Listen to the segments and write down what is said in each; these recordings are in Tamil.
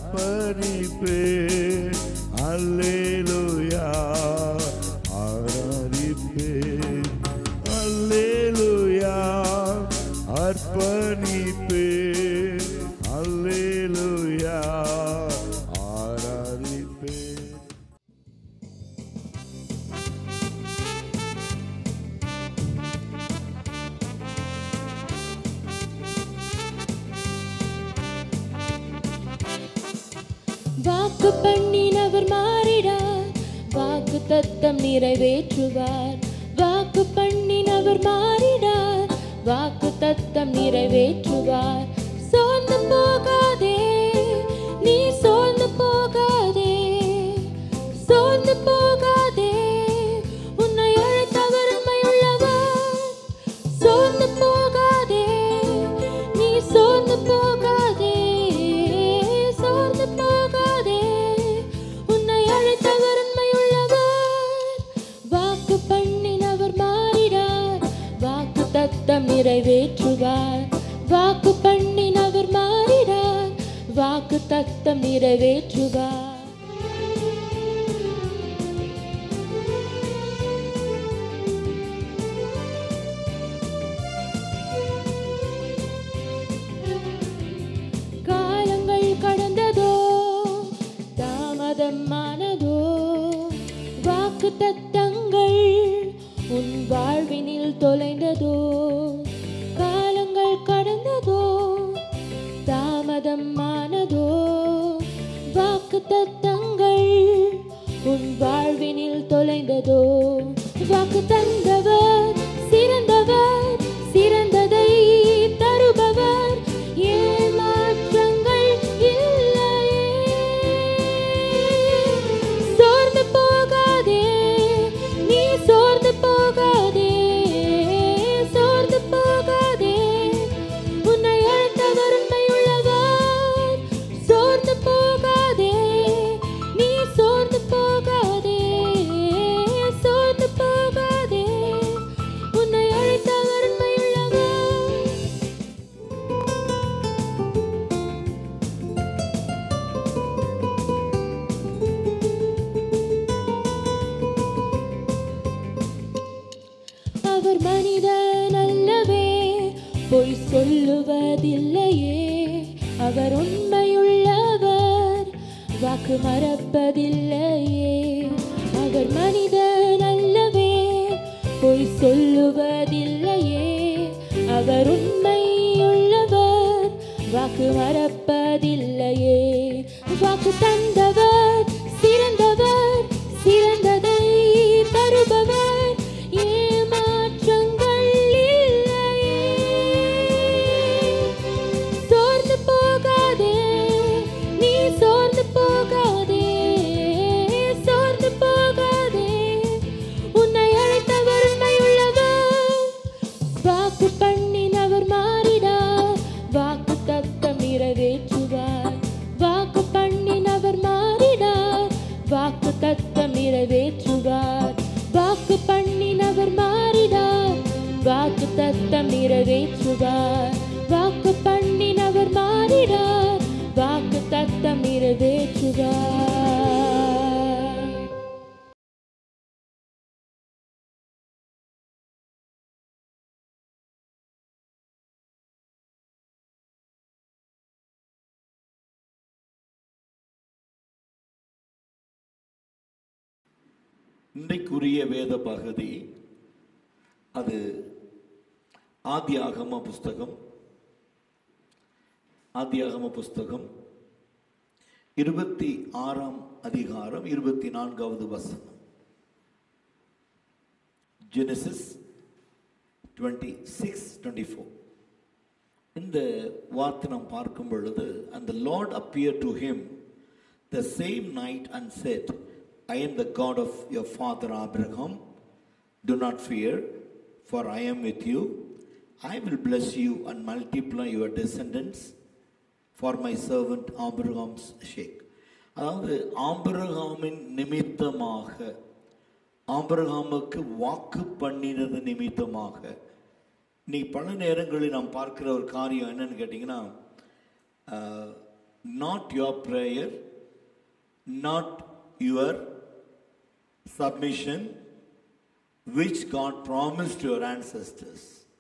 அர்ப்பணிப்பே அல்லேலூயா ஆராதிப்பே அல்லேலூயா அர்ப்பணிப்பே அல்லேலூயா ஆராதிப்பே வாக்கு பண்ணினவர் மாறிடார் வாக்கு தத்தம் நிறைவேற்றுவார் வாக்கு பண்ணினவர் மாறிடார் வாக்கு தத்தம் நிறைவேற்றுவார் சோர்ந்து போகாதே நீ சோர்ந்து போகாதே சோர்ந்து போகாதே உன்னை அழைத்தவர் உண்மையுள்ளவர் சோர்ந்து போகாதே நீ சோர்ந்து போகாதே சோர்ந்து போகாதே உன்னை அழைத்தவர் உண்மையுள்ளவர் வாக்கு பண்ணினவர் மாறிடார் வாக்கு தத்தம் நிறைவேற்றுவார் வாக்கு பண்ணினவர் மாறிடார் வாக்கு தத்தம் நிறைவேற்றுவார் காலங்கள் கடந்ததோ தாமதமானதோ வாக்கு தத்தங்கள் உன் வாழ்வினில் தொலைந்ததோ காலங்கள் கடந்ததோ தாமதமானதோ வாக்கு தத்தங்கள் உன் வாழ்வினில் தொலைந்ததோ வாக்கு தந்தவர் சிறந்தவர் சிறந்ததை தருபவர் ஏமாற்றங்கள் இல்லையே சோர்ந்து போகாதே நீ சோர்ந்து போகாதே சோர்ந்து போகாதே உன்னை அழைத்தவர் உண்மையுள்ளவர் சோர்ந்து போகாதே நீ சோர்ந்து போகாதே சோர்ந்து போகாதே உன்னை அழைத்தவர் உண்மையுள்ளவர் அவர் மனிதன் அல்லவே பொய் சொல்லுவதில்லையே அவர் உண்மையுள்ளவர் வாக்கு மறப்பதில்லையே அவர் மனிதன் அல்லவே பொய் சொல்லுவதில்லையே அவர் உண்மையுள்ளவர் வாக்கு மறப்பதில்லையே வாக்கு தந்தவர் சிறந்தவர் சிறந்ததை தருபவர் ஏமாற்றங்கள் இல்லையே சோர்ந்து போகாதே நீ சோர்ந்து போகாதே சோர்ந்து போகாதே உன்னை அழைத்தவர் உண்மையுள்ளவர் வாக்கு பண்ணினவர் மாறிடார் வாக்கு தத்தம் நிறைவேற்றுவார் வாக்கு பண்ணினவர் மாறிடார் வாக்கு தத்தம் நிறைவேற்றுவார் வாக்கு பண்ணினவர் மாறிடார் வாக்கு தத்தம் நிறைவேற்றுவார் வாக்கு பண்ணினவர் மாறிடார் வாக்கு தத்தம் நிறைவேற்றுவார் இன்றைக்குரிய வேத பகுதி அது ஆதியாகம புஸ்தகம் ஆதியாகம புஸ்தகம் இருபத்தி ஆறாம் அதிகாரம் இருபத்தி நான்காவது வசனம் Genesis twenty six twenty four இந்த வார்த்தை நாம் பார்க்கும் பொழுது அந்த Lord appear to him the same night and said I am the God of your father Abraham do not fear for I am with you I will bless you and multiply your descendants for my servant Abraham's sake அதாவது ஆபிரகாமின் நிமித்தமாக ஆபிரகாமுக்கு வாக்கு பண்ணினது நிமித்தமாக நீ பல நேரங்களில் நாம் பார்க்கிற ஒரு காரியம் என்னன்னு கேட்டிங்கன்னா ஆஹ், not your prayer, not your submission, which God promised to your ancestors.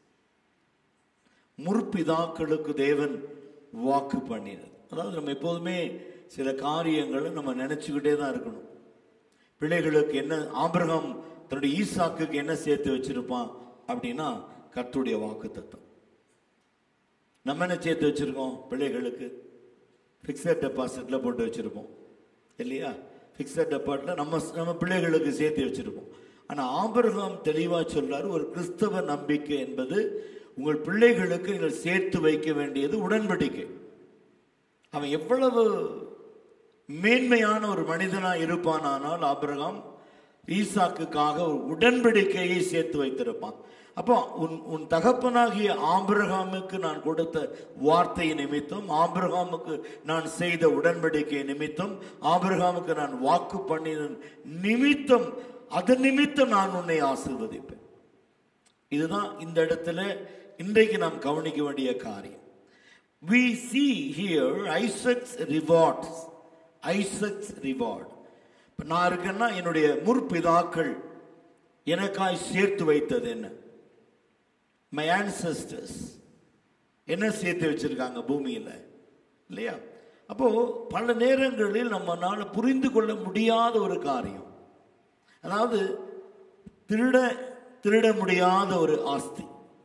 முற்பிதாக்களுக்கு தேவன் வாக்கு பண்ணினார் அதாவது நம்ம எப்போதுமே சில காரியங்களை நம்ம நினைச்சுக்கிட்டே தான் இருக்கணும் பிள்ளைகளுக்கு என்ன ஆபிரகாம் தன்னுடைய ஈசாக்குக்கு என்ன சேர்த்து வச்சிருப்பான் அப்படின்னா கர்த்தருடைய வாக்கு தத்துவம் நம்ம என்ன சேர்த்து வச்சிருக்கோம் பிள்ளைகளுக்கு ஃபிக்ஸட் டெபாசிட்ல போட்டு வச்சிருப்போம் இல்லையா ஃபிக்ஸட் டெபாசிட்ல நம்ம நம்ம பிள்ளைகளுக்கு சேர்த்து வச்சிருப்போம் ஆனா ஆபிரகாம் தெளிவா சொல்றாரு ஒரு கிறிஸ்தவ நம்பிக்கை என்பது உங்கள் பிள்ளைகளுக்கு நீங்கள் சேர்த்து வைக்க வேண்டியது உடன்படிக்கை அவன் எவ்வளவு மேன்மையான ஒரு மனிதனா இருப்பானானால் ஆபிரகாம் ஈசாக்குக்காக ஒரு உடன்படிக்கையை சேர்த்து வைத்திருப்பான் அப்போ உன் உன் தகப்பனாகிய ஆபிரகாமுக்கு நான் கொடுத்த வார்த்தை நிமித்தம் ஆபிரகாமுக்கு நான் செய்த உடன்படிக்கை நிமித்தம் ஆபிரகாமுக்கு நான் வாக்கு பண்ணின நிமித்தம் அதன் நிமித்தம் நான் உன்னை ஆசீர்வதிப்பேன் இதுதான் இந்த இடத்துல இன்றைக்கு நாம் கவனிக்க வேண்டிய காரியம் we see here Isaac's rewards Isaac's reward இப்ப நான் இருக்கேன்னா என்னுடைய முற்பிதாக்கள் எனக்காய் சேர்த்து வைத்தது என்ன மை ancestors என்ன சேர்த்து வச்சிருக்காங்க பூமியில இல்லையா அப்போ பல நேரங்களில் நம்மனால புரிந்து கொள்ள முடியாத ஒரு காரியம் அதாவது திருட திருட முடியாத ஒரு ஆஸ்தி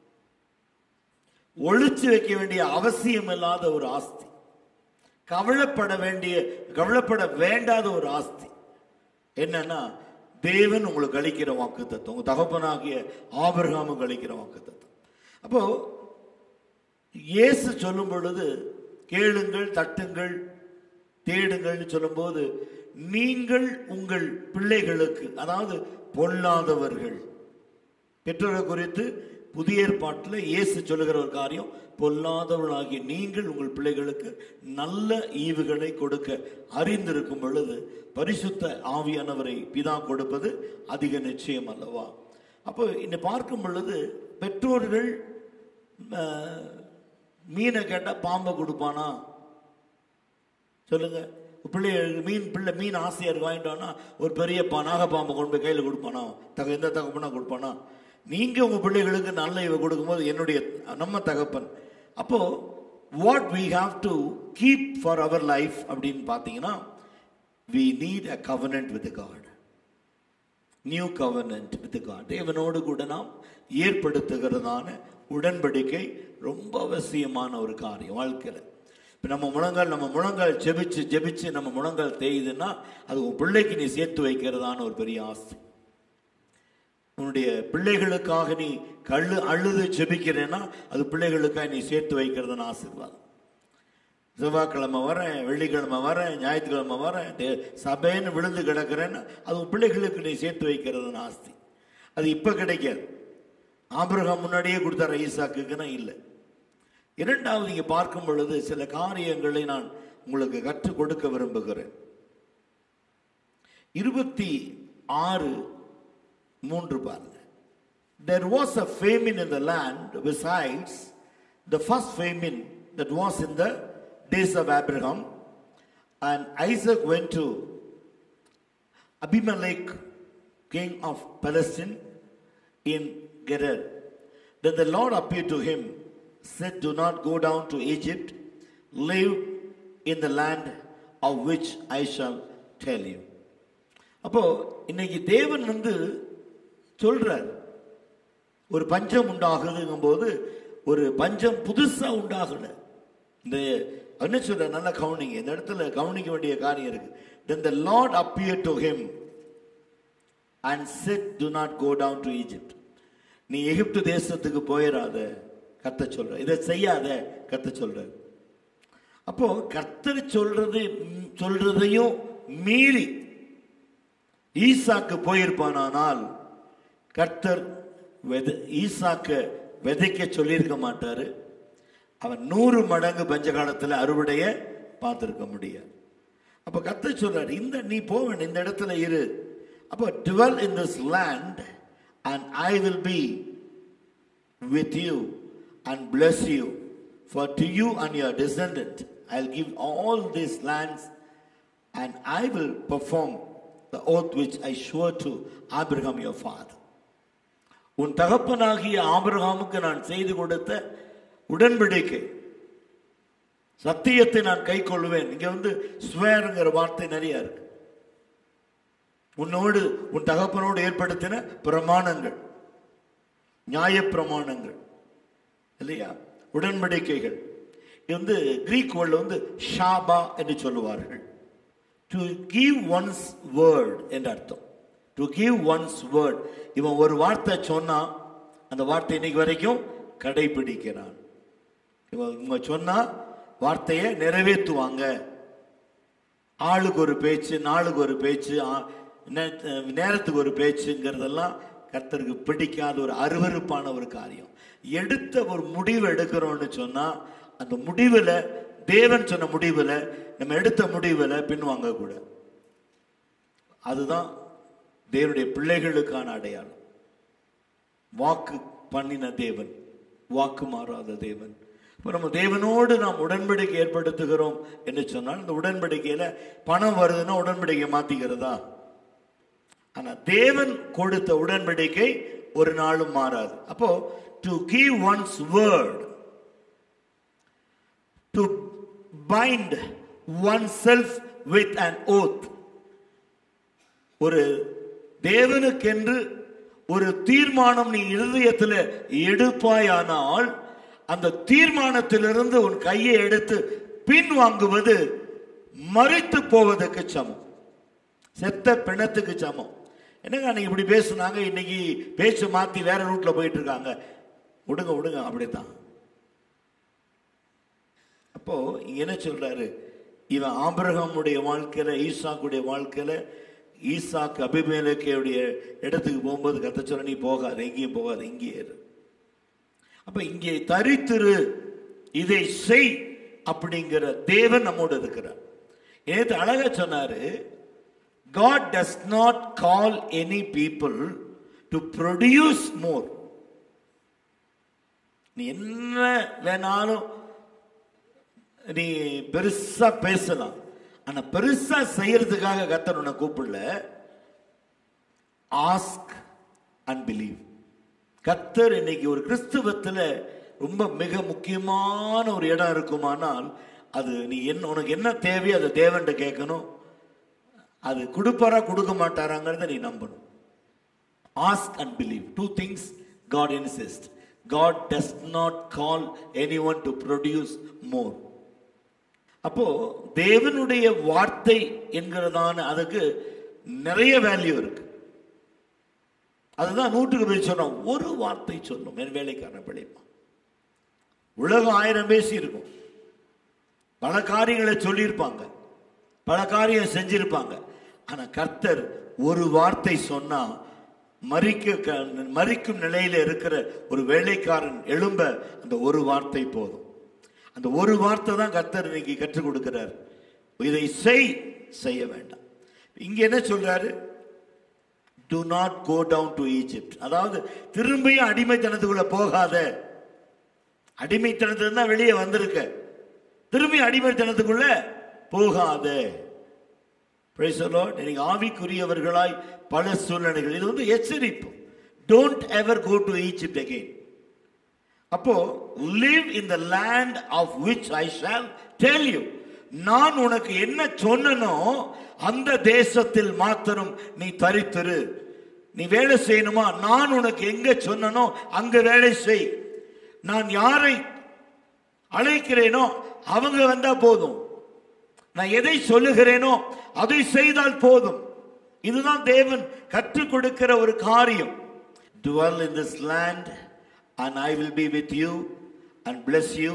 ஒளிச்சு வைக்க வேண்டிய அவசியம் இல்லாத ஒரு ஆஸ்தி கவலைப்பட வேண்டிய கவலைப்பட வேண்டாத ஒரு ஆஸ்தி என்னன்னா தேவன் உங்களுக்கு அளிக்கிற வாக்கு தத்துவம் உங்க தகப்பனாகிய ஆபிரகாமுக்கு அளிக்கிற வாக்கு தத்துவம் அப்போ இயேசு சொல்லும் பொழுது கேளுங்கள் தட்டுங்கள் தேடுங்கள்னு சொல்லும்போது நீங்கள் உங்கள் பிள்ளைகளுக்கு அதாவது பொல்லாதவர்கள் பெற்றோரை குறித்து புதிய ஏற்பாட்டில் இயேசு சொல்லுகிற ஒரு காரியம் பொல்லாதவர்களாகிய நீங்கள் உங்கள் பிள்ளைகளுக்கு நல்ல ஈவுகளை கொடுக்க அறிந்திருக்கும் பொழுது பரிசுத்த ஆவியானவரை பிதா கொடுப்பது அதிக நிச்சயம் அல்லவா அப்போ இன்னை பார்க்கும் பொழுது பெற்றோர்கள் அஹ், மீனை கேட்டால் பாம்பை கொடுப்பானா சொல்லுங்க பிள்ளைகளுக்கு மீன் பிள்ளை மீன் ஆசையா இருக்கு வாங்கிட்டோம்னா ஒரு பெரிய பா- நாகப்பாம்பை கொண்டு போய் கையில் கொடுப்பானா தக எந்த தகப்பனா கொடுப்பானா நீங்க உங்க பிள்ளைகளுக்கு நல்ல இவ கொடுக்கும்போது என்னுடைய நம்ம தகப்பன் அப்போ what we have to keep for our life அப்படின்னு பார்த்தீங்கன்னா we need a covenant with God new covenant with God தேவனோடு கூட நாம் ஏற்படுத்துகிறதான உடன்படிக்கை ரொம்ப அவசியமான ஒரு காரியம் வாழ்க்கையில் இப்போ நம்ம முழங்கால் நம்ம முழங்கால் ஜெபிச்சு ஜெபிச்சு நம்ம முழங்கால் தேயுதுன்னா அது உன் பிள்ளைக்கு நீ சேர்த்து வைக்கிறதான ஒரு பெரிய ஆசை உன்னுடைய பிள்ளைகளுக்காக நீ கள்ளு அழுது ஜெபிக்கிறேன்னா அது பிள்ளைகளுக்காக நீ சேர்த்து வைக்கிறதுன்னு ஆசீர்வாதம் செவ்வாய்க்கிழமை வரேன் வெள்ளிக்கிழமை வரேன் ஞாயிற்றுக்கிழமை வரேன் தே- சபைன்னு விழுந்து கிடக்கிறேன்னு அது உன் பிள்ளைகளுக்கு நீ சேர்த்து வைக்கிறதுன்னு ஆஸ்தி அது இப்போ கிடைக்காது ஆபிரகாம் முன்னாடியே கொடுத்தார ஈசாக்குக்குன்னா இல்லை இரண்டாவது இங்கே பார்க்கும் பொழுது சில காரியங்களை நான் உங்களுக்கு கற்றுக் கொடுக்க விரும்புகிறேன் இருபத்தி ஆறு மூன்று பாருங்க There was a famine in the land besides the first famine that was in the days of Abraham. And Isaac went to Abimelech, king of Palestine, in Gerar. Then the Lord appeared to him, said, Do not go down to Egypt, live in the land of which I shall tell you. அப்போ இன்னைக்கு தேவன் வந்து சொல்றார் ஒரு பஞ்சம் உண்டாகுதுங்கும் போது ஒரு பஞ்சம் புதுசா உண்டாகல இந்த என்ன சொல்ற நல்லா கவனிங்க இந்த இடத்துல கவனிக்க வேண்டிய காரியம் இருக்கு then the lord appeared to him and said do not go down to egypt நீ எகிப்து தேசத்துக்கு போயிடாத கத்த சொல்ற இதை செய்யாத கத்த சொல்ற அப்போ கர்த்தர் சொல்றது ம், சொல்றதையும் மீறி ஈசாக்கு போயிருப்பானானால் கர்த்தர் வெத ஈசாக்க விதைக்க சொல்லியிருக்க மாட்டாரு அவன் நூறு மடங்கு பஞ்ச காலத்துல அறுவடைய பார்த்திருக்க முடியாது அப்ப கர்த்தர் சொல்றாரு இந்த நீ போவன் இந்த இடத்துல இரு அப்போ dwell in this land and I will be with you and bless you for to you and your descendant I'll give all these lands and I will perform the oath which I swore to Abraham your father. உன் தகப்பனாகிய ஆபிரகாமுக்கு நான் செய்து கொடுத்த உடன்படிக்கை சத்தியத்தை நான் கை கொள்வேன் இங்க வந்து ஸ்வேருங்கிற வார்த்தை நிறைய இருக்கு உன்னோடு உன் தகப்பனோடு ஏற்படுத்தின பிரமாணங்கள் நியாய பிரமாணங்கள் இல்லையா உடன்படிக்கைகள் இது வந்து கிரீக் வேர்ல்டு வந்து ஷாபா என்று சொல்லுவார்கள் டு கிவ் ஒன்ஸ் வேர்ட் என்று அர்த்தம் டு கிவ் ஒன்ஸ் வேர்ட் இவன் ஒரு வார்த்தை சொன்னா அந்த வார்த்தை இன்னைக்கு வரைக்கும் கடைபிடிக்கிறான் இவன் இவங்க சொன்னா வார்த்தையை நிறைவேற்றுவாங்க ஆளுக்கு ஒரு பேச்சு நாளுக்கு ஒரு பேச்சு ஆ- நே- நேரத்துக்கு ஒரு பேச்சுங்கிறதெல்லாம் கர்த்தருக்கு பிடிக்காத ஒரு அருவருப்பான ஒரு காரியம் எடுத்த ஒரு முடிவு எடுக்கிறோம்னு சொன்னா அந்த முடிவில் தேவன் சொன்ன முடிவில் நம்ம எடுத்த முடிவில் பின்வாங்க கூட அதுதான் தேவனுடைய பிள்ளைகளுக்கான அடையாளம் வாக்கு பண்ணின தேவன் வாக்கு மாறாத தேவன் இப்போ நம்ம தேவனோடு நாம் உடன்படிக்கை ஏற்படுத்துகிறோம் என்று சொன்னால் இந்த உடன்படிக்கையில பணம் வருதுன்னா உடன்படிக்கை மாத்திக்கிறதா ஆனா தேவன் கொடுத்த உடன்படிக்கை ஒரு நாளும் மாறாது அப்போ to give one's word to bind oneself with an oath ஒரு தேவனுக்கென்று ஒரு தீர்மானம் நீ இருதயத்தில் எடுப்பாயானால் அந்த தீர்மானத்திலிருந்து உன் கையை எடுத்து பின் வாங்குவது மறித்து போவதற்கு சமம் செத்த பிணத்துக்கு சமம் என்னங்க அன்னைக்கு இப்படி பேசுனாங்க இன்னைக்கு பேச்சு மாத்தி வேற ரூட்ல போயிட்டு இருக்காங்க விடுங்க விடுங்க அப்படித்தான் அப்போ இங்க என்ன சொல்றாரு இவன் ஆபிரகாமுடைய வாழ்க்கையில ஈசாக்குடைய வாழ்க்கையில ஈசாக்கு அபிமேலக்கையுடைய இடத்துக்கு போகும்போது கத்த சொல்ல நீ போகாத எங்கேயும் போகாத இங்கே இரு அப்ப இங்கே தரித்திரு இதை செய் அப்படிங்கிற தேவன் நம்மோடு இருக்கிறார் நேற்று அழகா சொன்னாரு God does not call any people to produce more. நீ என்ன வேணாலும் நீ பெருசா பேசலாம் ஆனா பெருசா செய்யறதுக்காக கத்தர் உன்னை கூப்பிடல ஆஸ்க் அண்ட் பிலீவ் கத்தர் இன்னைக்கு ஒரு கிறிஸ்துவத்துல ரொம்ப மிக முக்கியமான ஒரு இடம் இருக்குமானால் அது நீ என்ன உனக்கு என்ன தேவையோ அதை தேவன்ட்ட கேட்கணும் அது கொடுப்பாரா கொடுக்க மாட்டாராங்கிறத நீ நம்பணும் ask and believe two things God insist God does not call anyone to produce more அப்போ தேவனுடைய வார்த்தை என்கிறதான அதுக்கு நிறைய வேல்யூ இருக்கு அதுதான் நூற்றுக்கு பேர் சொன்னோம் ஒரு வார்த்தை சொல்லும் என் வேலைக்காரன் பிழைப்பான் உலகம் ஆயிரம் பேசி இருக்கும் பல காரியங்களை சொல்லியிருப்பாங்க பல காரியம் செஞ்சிருப்பாங்க ஆனா கர்த்தர் ஒரு வார்த்தை சொன்னா மறிக்க க- மறிக்கும் நிலையில இருக்கிற ஒரு வேலைக்காரன் எழும்ப அந்த ஒரு வார்த்தை போதும் அந்த ஒரு வார்த்தை தான் கர்த்தர் இன்னைக்கு கற்றுக் கொடுக்கிறார் இதை செய் செய்ய வேண்டாம் இங்க என்ன சொல்றாரு do not go down to Egypt அதாவது திரும்பியும் அடிமைத்தனத்துக்குள்ள போகாத அடிமைத்தனத்துல தான் வெளியே வந்திருக்க திரும்பி அடிமைத்தனத்துக்குள்ள போகாத Praise the Lord. இன்னைக்கு ஆவிக்குரியவர்களாய் பல சூழ்நிலைகள் இது வந்து எச்சரிப்பு don't ever go to Egypt again அப்போ live in the land of which I shall tell you நான் உனக்கு என்ன சொன்னனோ அந்த தேசத்தில் மாத்திரம் நீ தரித்திரு நீ வேலை செய்யணுமா நான் உனக்கு எங்க சொன்னனோ அங்க வேலை செய் நான் யாரை அழைக்கிறேனோ அவங்க வந்தா போதும் நான் எதை சொல்லுகிறேனோ அதை செய்தால் போதும் இதுதான் தேவன் கற்றுக் கொடுக்கிற ஒரு காரியம் dwell in this land and I will be with you and bless you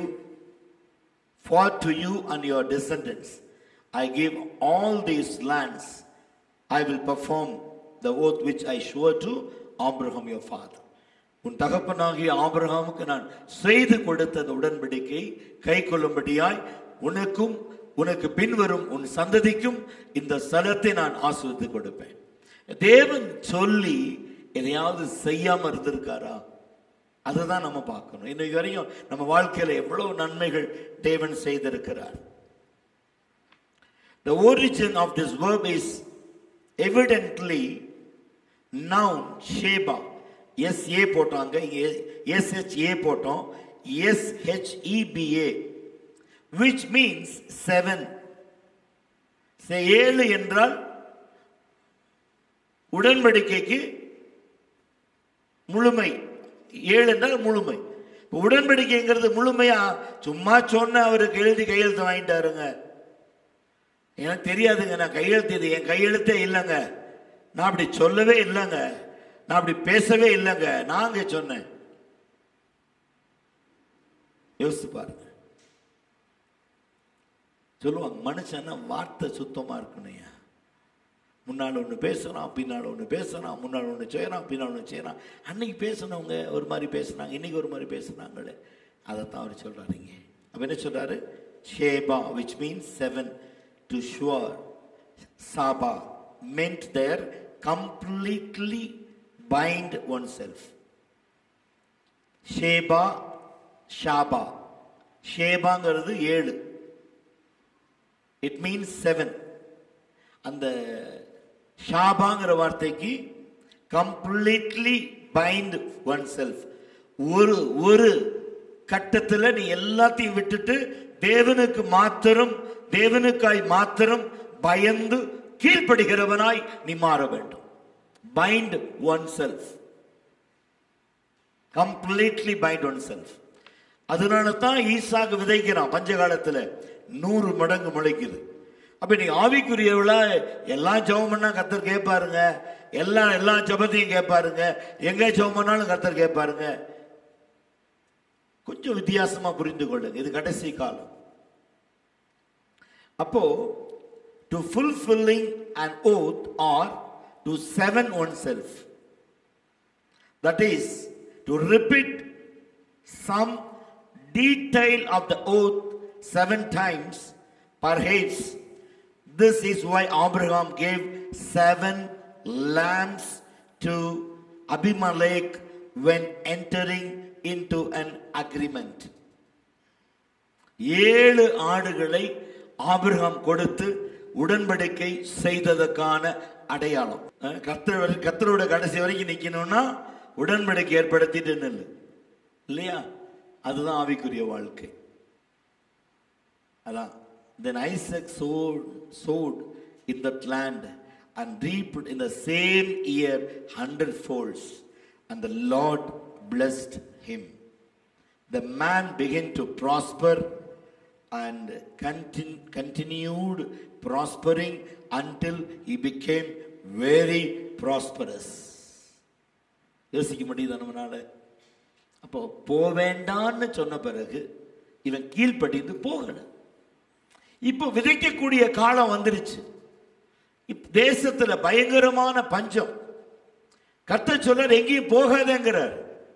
for to you and your descendants I give all these lands I will perform the oath which I swore to Abraham your father உன் தகப்பனாகிய ஆபிரகாமுக்கு நான் செய்து கொடுத்த அந்த உடன்படிக்கை கை கொள்ளும்படியாய் உனக்கும் உனக்கு பின்வரும் உன் சந்ததிக்கும் இந்த ஸ்தலத்தை நான் ஆசிரித்து கொடுப்பேன் தேவன் சொல்லி எதையாவது செய்யாம இருந்திருக்காரா அதை தான் நம்ம பார்க்கணும் இன்னைக்கு வரையும் நம்ம வாழ்க்கையில எவ்வளவு நன்மைகள் தேவன் செய்திருக்கிறார் The origin of this verb is evidently noun sheba S A போட்டாங்க எஸ் ஹெச் ஏ போட்டோம் S H E B A which means seven ஏழு என்றால் உடன்படிக்கைக்கு முழுமை ஏழு என்றால் முழுமை இப்ப உடன்படிக்கைங்கிறது முழுமையா சும்மா சொன்ன அவருக்கு எழுதி கையெழுத்து வாங்கிட்டாருங்க எனக்கு தெரியாதுங்க நான் கையெழுத்து இது என் கையெழுத்தே இல்லைங்க நான் அப்படி சொல்லவே இல்லைங்க நான் அப்படி பேசவே இல்லைங்க நாங்க சொன்னேன் யோசிச்சு பாருங்க சொல்லுவாங்க மனுஷன்னா வார்த்தை சுத்தமா இருக்கணும்யா முன்னால் ஒன்று பேசுகிறான் பின்னால் ஒன்று பேசுகிறான் முன்னால் ஒன்று செய்கிறான் பின்னால் ஒன்று செய்கிறான் அன்னைக்கு பேசுனவங்க ஒரு மாதிரி பேசுனாங்க இன்னைக்கு ஒரு மாதிரி பேசுனாங்களே அதைத்தான் அவர் சொல்கிறாருங்க அப்போ என்ன சொல்றாரு Sheba which means seven to swear சாபா மென்ட் there completely bind oneself Sheba ஷாபா ஷேபாங்கிறது ஏழு இட் மீன்ஸ் செவன் அந்த ஷாபாங்கிற வார்த்தைக்கு கம்ப்ளீட்லி பைண்ட் ஒன் செல்ஃப் ஒரு ஒரு கட்டத்தில் நீ எல்லாத்தையும் விட்டுட்டு தேவனுக்கு மாத்திரம் தேவனுக்காய் மாத்திரம் பயந்து கீழ்ப்படுகிறவனாய் நீ மாற வேண்டும் bind oneself completely bind oneself அதனால தான் ஈசாக்கு விதைக்கிறான் பஞ்சகாலத்துல நூறு மடங்கு முளைக்குது அப்ப நீ ஆவிக்குரியவளா எல்லாம் ஜெபம் பண்ணா கத்தர் கேட்பாருங்க எல்லா எல்லா ஜெபத்தையும் கேட்பாருங்க எங்க ஜெபம் பண்ணாலும் கத்தர் கேட்பாருங்க கொஞ்சம் வித்தியாசமா புரிந்து கொள்ளுங்க இது கடைசி காலம் அப்போ to fulfilling and oath or to seven oneself that is to repeat some detail of the oath seven times perhaps this is why abraham gave seven lambs to abimelech when entering into an agreement ஏழு ஆடுகளை ஆபிரகாம் கொடுத்து உடன்படிக்கை செய்ததற்கான அடையாளம் அஹ் கர்த்தர் கர்த்தரோட கடைசி வரைக்கும் நிக்கணும்னா உடன்படிக்கை ஏற்படுத்திட்டு நில்லு இல்லையா அதுதான் ஆவிக்குரிய வாழ்க்கை அதான் then Isaac sowed, sowed in that land and reaped in the same year hundred folds and the Lord blessed him the man began to prosper and continu- continued prospering until he became very prosperous யோசிக்க முடியுதா நம்மளால அப்போ போவேண்டான்னு சொன்ன பிறகு இவன் கீழ்ப்படிந்து போகல இப்போ விதைக்கக்கூடிய காலம் வந்துருச்சு இப் தேசத்துல பயங்கரமான பஞ்சம் கர்த்தர் சொல்றார் எங்கேயும் போகாதேங்கிறார்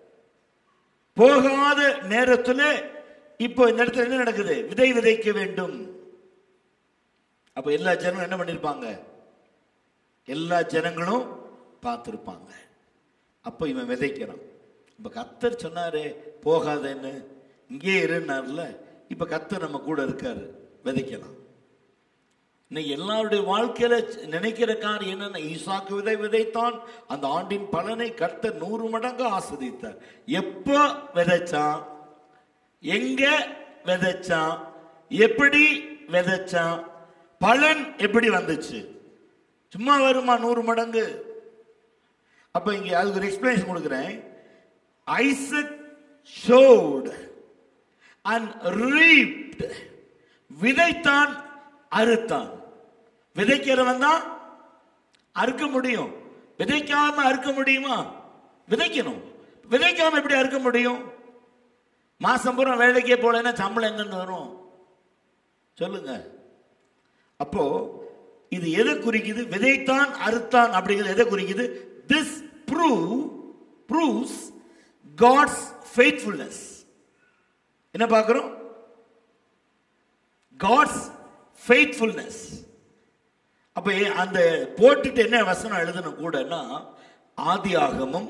போகாத நேரத்துல இப்போ இந்த இடத்துல என்ன நடக்குது விதை விதைக்க வேண்டும் அப்ப எல்லா ஜனங்களும் என்ன பண்ணிருப்பாங்க எல்லா ஜனங்களும் பார்த்திருப்பாங்க அப்போ இவன் விதைக்கிறான் இப்ப கத்தர் சொன்னாரே போகாதேன்னு இங்கே இருந்தார்ல இப்ப கத்தர் நம்ம கூட இருக்காரு விதைக்கலாம் இன்னைக்கு எல்லாருடைய வாழ்க்கையில நினைக்கிற காரியம் என்னன்னா ஈசாக்கு விதை விதைத்தான் அந்த ஆண்டின் பலனை கர்த்தர் நூறு மடங்கு ஆஸ்வதித்தார் எப்போ விதைச்சான் எங்க விதைச்சான் எப்படி விதைச்சான் பலன் எப்படி வந்துச்சு சும்மா வருமா நூறு மடங்கு அப்ப இங்க அதுக்கு ஒரு எக்ஸ்பிளேஷன் கொடுக்குறேன் ஐசக் ஷோட் அண்ட் ரீப்ட் விதைத்தான் அறுத்தான் விதைக்கிறவன் தான் அறுக்க முடியும் விதைக்காம அறுக்க முடியுமா விதைக்கணும் விதைக்காம எப்படி அறுக்க முடியும் மாசம் பூரா வேலைக்கே போலன்னா சம்பளம் எங்கிருந்து வரும் சொல்லுங்க அப்போ இது எதை குறிக்குது விதைத்தான் அறுத்தான் அப்படிங்கிறது எதை குறிக்குது this prove proves God's faithfulness என்ன பார்க்கிறோம் காட்ஸ் ஃபெய்த்ஃபுல்னஸ் அப்ப அந்த போட்டுட்டு என்ன வசனம் எழுதணும் கூடன்னா ஆதி ஆகமம்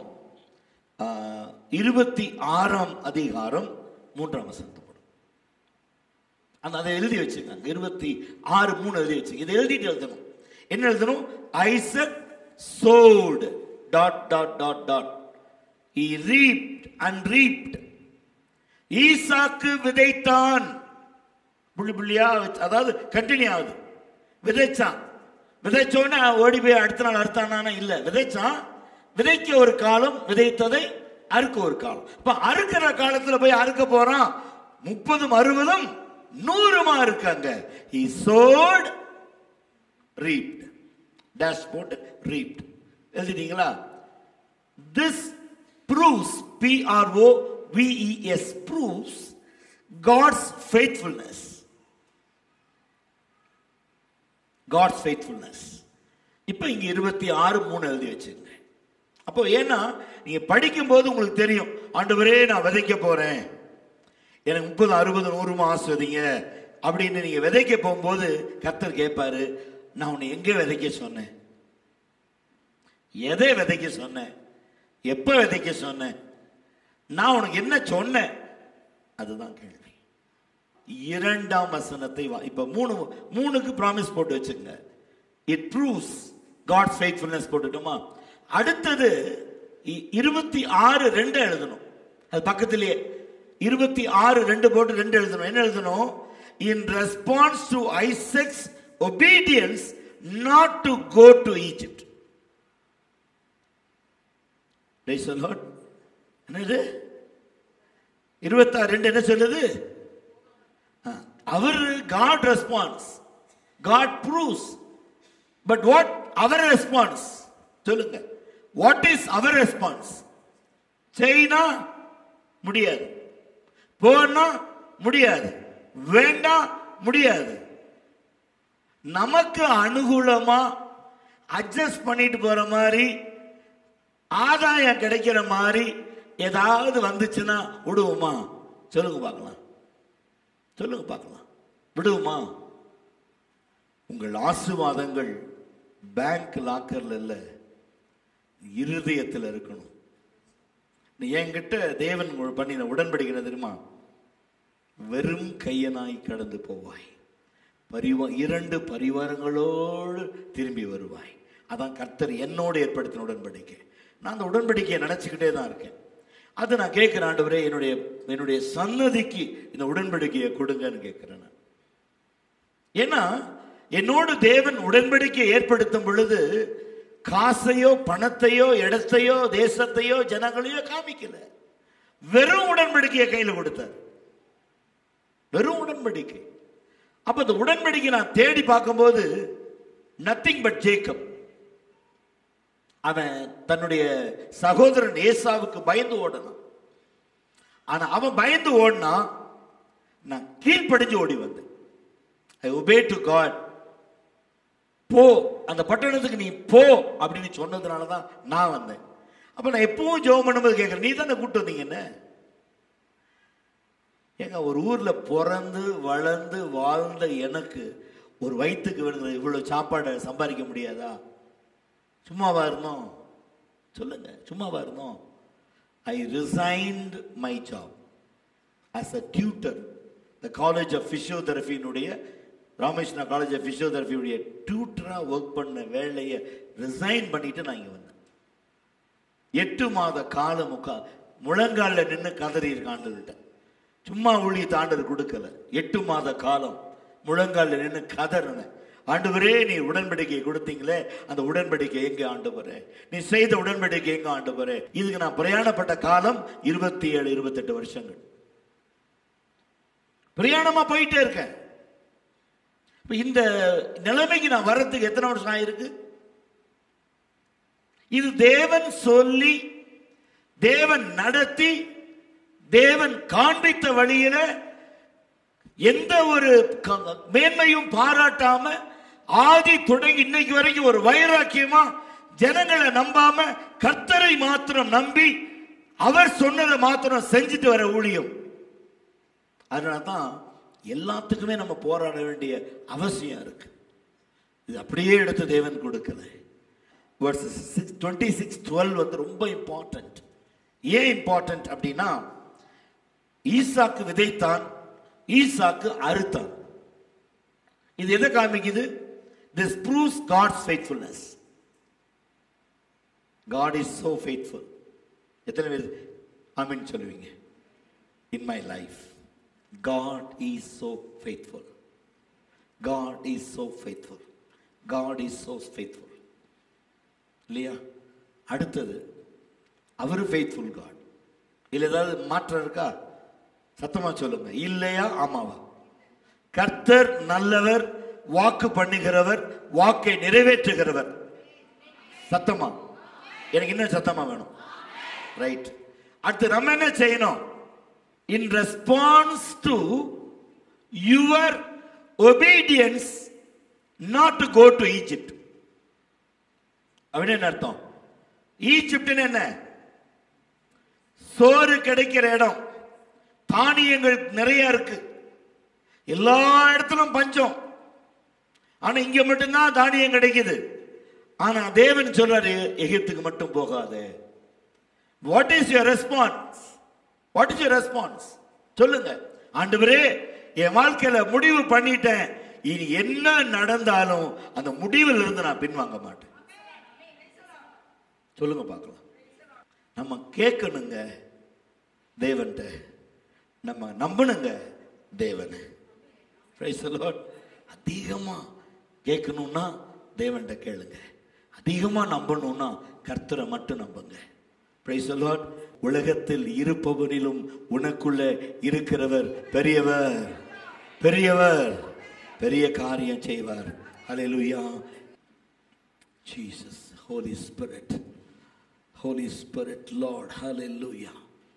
இருபத்தி ஆறாம் அதிகாரம் மூன்றாம் வசனத்தை போடும் அந்த அதை எழுதி வச்சுக்கோங்க இருபத்தி ஆறு மூணு எழுதி வச்சுங்க இதை எழுதிட்டு எழுதணும் என்ன எழுதணும் Isaac sowed dot dot dot dot he reaped and reaped ஈசாக்கு விதைத்தான் புள்ளி புள்ளியா வச்சு அதாவது கண்டினியூ ஆகுது விதைச்சான் விதைச்சோடனே ஓடி போய் அடுத்த நாள் அறுத்தானா இல்ல விதைச்சான் விதைக்க ஒரு காலம் விதைத்ததை அறுக்க ஒரு காலம் இப்ப அறுக்கிற காலத்துல போய் அறுக்க போறான் முப்பதும் அறுபதும் நூறுமா இருக்காங்க he sowed reaped டேஷ் போட்டு reaped எழுதிட்டீங்களா this proves p r o v e s proves god's faithfulness God's faithfulness இப்போ இங்க இருபத்தி ஆறு மூணு எழுதி வச்சுங்க அப்போ ஏன்னா நீங்க படிக்கும்போது உங்களுக்கு தெரியும் ஆண்டவரே நான் விதைக்க போறேன் எனக்கு முப்பது அறுபது நூறு ஆஸ்வதிங்க அப்படின்னு நீங்க விதைக்க போகும்போது கர்த்தர் கேட்பாரு நான் உன்னை எங்க விதைக்க சொன்னேன் எதை விதைக்க சொன்னேன் எப்ப விதைக்க சொன்னேன் நான் உனக்கு என்ன சொன்னேன் அதுதான் கேள்வி இரண்டாம் வசனத்தை வா- இப்ப மூணு மூணுக்கு ப்ராமிஸ் போட்டு வச்சுங்க இட் ப்ரூவ்ஸ் காட்ஸ் ஃபெய்த்ஃபுல்னஸ் போட்டுட்டோமா அடுத்தது இ- இருபத்தி ஆறு ரெண்டு எழுதணும் அது பக்கத்திலேயே இருபத்தி ஆறு ரெண்டு போட்டு ரெண்டு எழுதணும் என்ன எழுதணும் in response to Isaac's obedience not to go to Egypt Praise the Lord. என்னது இருபத்தாறு ரெண்டு என்ன சொல்லுது ஆ, அவர் God response God proves but what our response சொல்லுங்க வாட் இஸ் அவர் ரெஸ்பான்ஸ் செய்யினா முடியாது போனா முடியாது வேண்டாம் முடியாது நமக்கு அனுகூலமா அட்ஜஸ்ட் பண்ணிட்டு போற மாதிரி ஆதாயம் கிடைக்கிற மாதிரி ஏதாவது வந்துச்சுன்னா விடுவோமா சொல்லுங்க பார்க்கலாம் சொல்லுங்க பார்க்கலாம் விடுவோமா உங்கள் ஆசீர்வாதங்கள் பேங்க் லாக்கர்ல இல்ல இருதயத்தில் இருக்கணும் நீ என்கிட்ட தேவன் உங்கள் பண்ணின உடன்படிக்கை என்ன தெரியுமா வெறும் கையனாய் கடந்து போவாய் பரிவா இரண்டு பரிவாரங்களோடு திரும்பி வருவாய் அதான் கர்த்தர் என்னோடு ஏற்படுத்தின உடன்படிக்கை நான் அந்த உடன்படிக்கையை நினைச்சுக்கிட்டே தான் இருக்கேன் அது நான் கேட்கிறேன் ஆண்டவரே என்னுடைய என்னுடைய சன்னதிக்கு இந்த உடன்படிக்கையை கொடுங்கன்னு கேட்கிறேன் நான். ஏன்னா என்னோடு தேவன் உடன்படிக்கை ஏற்படுத்தும் பொழுது காசையோ பணத்தையோ இடத்தையோ தேசத்தையோ ஜனங்களையோ காமிக்கல வெறும் உடன்படிக்கையை கையில் கொடுத்தார் வெறும் உடன்படிக்கை அப்ப அந்த உடன்படிக்கை நான் தேடி பார்க்கும்போது நத்திங் பட் ஜேக்கப் அவன் தன்னுடைய சகோதரன் ஏசாவுக்கு பயந்து ஓடனான் ஆனா அவன் பயந்து ஓடினா நான் கீழ்ப்படிஞ்சு ஓடி வந்தேன் ஐ ஒபே டு காட் போ அந்த பட்டணத்துக்கு நீ போ அப்படின்னு சொன்னதுனால தான் நான் வந்தேன் அப்ப நான் எப்பவும் ஜெபம் பண்ணும்போது கேட்கிறேன் நீ தானே கூட்டு வந்தீங்க என்ன ஏங்க ஒரு ஊர்ல பிறந்து வளர்ந்து வாழ்ந்த எனக்கு ஒரு வயிற்றுக்கு வேணுங்கிற இவ்வளவு சாப்பாடை சம்பாதிக்க முடியாதா சும்மாவா இருந்தோம் சொல்லுங்க சும்மாவா இருந்தோம் I resigned my job as a tutor the college of ஃபிசியோதெரபியினுடைய ராமேஸ்வரா காலேஜ் ஆஃப் ஃபிசியோதெரபியுடைய டியூட்டராக ஒர்க் பண்ண வேலையை ரிசைன் பண்ணிட்டு நான் இங்கே வந்தேன் எட்டு மாத கால முக்கா முழங்காலில் நின்று கதறி இருக்காண்டுகிட்ட சும்மா ஊழிய தாண்டர் கொடுக்கல எட்டு மாத காலம் முழங்காலில் நின்று கதறினேன் ஆண்டவரே நீ உடன்படிக்கை கொடுத்தீங்களே அந்த உடன்படிக்கை எங்க ஆண்டவரே நீ செய்த உடன்படிக்கை எங்க ஆண்டவரே இதுக்கு நான் பிரயாணப்பட்ட காலம் இருபத்தி ஏழு இருபத்தெட்டு வருஷங்கள் பிரயாணமா போயிட்டே இருக்கேன் இப்ப இந்த நிலைமைக்கு நான் வர்றதுக்கு எத்தனை வருஷம் ஆயிருக்கு இது தேவன் சொல்லி தேவன் நடத்தி தேவன் காண்பித்த வழியில எந்த ஒரு க- மேன்மையும் பாராட்டாம ஆதி தொடங்கி இன்னைக்கு வரைக்கும் ஒரு வைராக்கியமா ஜனங்களை நம்பாம கர்த்தரை மாத்திரம் நம்பி அவர் சொன்னதை மாத்திரம் செஞ்சுட்டு வர ஊழியம் அதனால தான் எல்லாத்துக்குமே நம்ம போராட வேண்டிய அவசியம் இருக்கு இது அப்படியே எடுத்து தேவன் கொடுக்கல சிக்ஸ் டுவெண்ட்டி சிக்ஸ் டுவெல் வந்து ரொம்ப இம்பார்ட்டன்ட் ஏன் இம்பார்ட்டன்ட் அப்படின்னா ஈசாக்கு விதைத்தான் ஈசாக்கு அறுத்தான் இது எதை காமிக்குது this proves God's faithfulness God is so faithful எத்தனை பேர் ஆமென் சொல்லுவீங்க in my life God is so faithful God is so faithful God is so faithful இல்லையா அடுத்தது அவர் ஃபெய்த்ஃபுல் காட் இல்ல ஏதாவது மாற்றம் இருக்கா சத்தமா சொல்லுங்க இல்லையா ஆமாவா கர்த்தர் நல்லவர் வாக்கு பண்ணுகிறவர் வாக்கை நிறைவேற்றுகிறவர் சத்தமா எனக்கு இன்னும் சத்தமா வேணும் ரைட் அடுத்து நம்ம என்ன செய்யணும் in response to your obedience not to go to Egypt அப்படின்னு என்ன அர்த்தம் ஈஜிப்ட்னு என்ன சோறு கிடைக்கிற இடம் தானியங்கள் நிறைய இருக்கு எல்லா இடத்திலும் பஞ்சம் ஆனா இங்க மட்டும்தான் தானியம் கிடைக்குது ஆனா தேவன் சொல்றாரு எகிப்துக்கு மட்டும் போகாது what is your response what is your response சொல்லுங்க ஆண்டவரே என் வாழ்க்கையில முடிவு பண்ணிட்டேன் இனி என்ன நடந்தாலும் அந்த முடிவில் இருந்து நான் பின்வாங்க மாட்டேன் சொல்லுங்க பார்க்கலாம் நம்ம கேட்கணுங்க தேவன்ட்ட நம்ம நம்பணுங்க தேவனை Praise the Lord. அதிகமா கேட்கணும்னா தேவன்ட்ட கேளுங்க அதிகமா நம்பணும்னா கர்த்தரை மட்டும் நம்புங்க Praise the Lord. உலகத்தில் இருப்பவரிலும் உனக்குள்ள இருக்கிறவர் பெரியவர் பெரியவர் பெரிய காரியம் செய்வார் ஹalleluya Jesus Holy Spirit Holy Spirit Lord hallelujah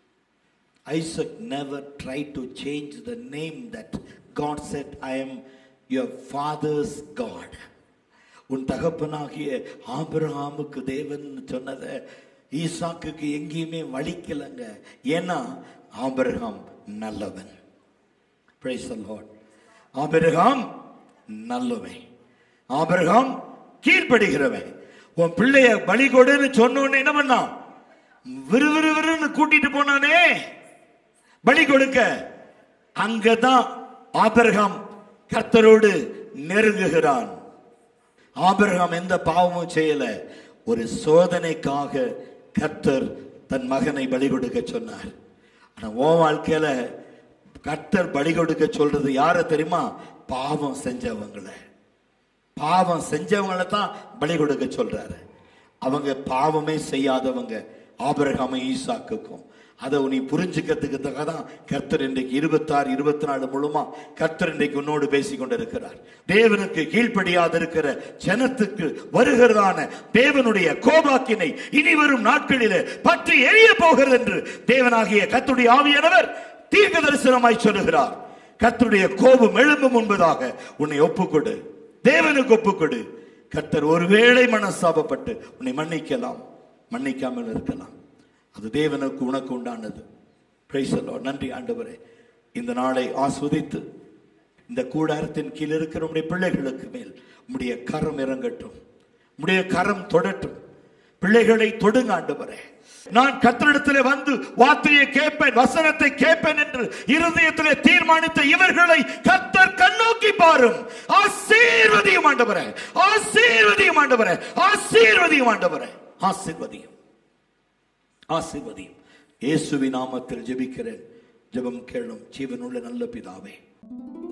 Isaac never tried to change the name that God said, I am your father's God. உன் தகப்பனாகிய ஆபிரகாமுக்கு தேவன் சொன்னதை ஈசாக்குக்கு எங்கேயுமே வலிக்கலைங்க ஏன்னா ஆபிரகாம் நல்லவன் Praise the Lord. ஆபிரகாம் நல்லவன் ஆபிரகாம் கீழ்ப்படுகிறவன் உன் பிள்ளைய பலி கொடுன்னு சொன்ன உடனே என்ன பண்ணான் விறுவிறுவிறுன்னு கூட்டிட்டு போனானே பலி கொடுக்க அங்கதான் ஆபிரகாம் கர்த்தரோடு நெருங்குகிறான் ஆபிரகாம் எந்த பாவமும் செய்யல ஒரு சோதனைக்காக கர்த்தர் தன் மகனை பலி கொடுக்க சொன்னார் ஆனா உன் வாழ்க்கையில கர்த்தர் பலி கொடுக்க சொல்றது யார தெரியுமா பாவம் செஞ்சவங்களை பாவம் செஞ்சவங்களை தான் பலி கொடுக்க சொல்றாரு அவங்க பாவமே செய்யாதவங்க ஆபிரகாம ஈசாக்குக்கும் அதை நீ புரிஞ்சுக்கிறதுக்கு தான் கர்த்தர் இன்றைக்கு இருபத்தாறு இருபத்தி நாலு முழுமா கர்த்தர் இன்றைக்கு உன்னோடு பேசி கொண்டிருக்கிறார் தேவனுக்கு கீழ்ப்படியாத இருக்கிற ஜனத்துக்கு வருகிறதான தேவனுடைய கோபாக்கினை இனி வரும் நாட்களிலே பற்றி எரிய போகிறது என்று தேவனாகிய கர்த்தருடைய ஆவியானவர் தீர்க்க தரிசனமாய் சொல்லுகிறார் கர்த்தருடைய கோபம் எழும்பும் முன்பதாக உன்னை ஒப்புக்கொடு தேவனுக்கு ஒப்புக்கொடு கர்த்தர் ஒருவேளை மனஸ்தாபப்பட்டு உன்னை மன்னிக்கலாம் மன்னிக்காமல் இருக்கலாம் அது தேவனுக்கு உனக்கு உண்டானது Praise the Lord. நன்றி ஆண்டவரே இந்த நாளை ஆஸ்வதித்து இந்த கூடாரத்தின் கீழ் இருக்கிற உடைய பிள்ளைகளுக்கு மேல் உடைய கரம் இறங்கட்டும் உடைய கரம் தொடட்டும் பிள்ளைகளை தொடுங்க ஆண்டவரே நான் கத்தரிடத்திலே வந்து வார்த்தையை கேட்பேன் வசனத்தை கேட்பேன் என்று இருதயத்திலே தீர்மானித்த இவர்களை கத்தர் கண்ணோக்கி பாரும் ஆசீர்வதியும் ஆண்டவரே ஆசீர்வதியும் ஆண்டவரே ஆசீர்வதியும் ஆண்டவரே ஆசீர்வதியும் ஆசீர்வதியும் இயேசுவின் நாமத்தில் ஜெபிக்கிறேன் ஜெபம் கேளும் ஜீவனுள்ள நல்ல பிதாவே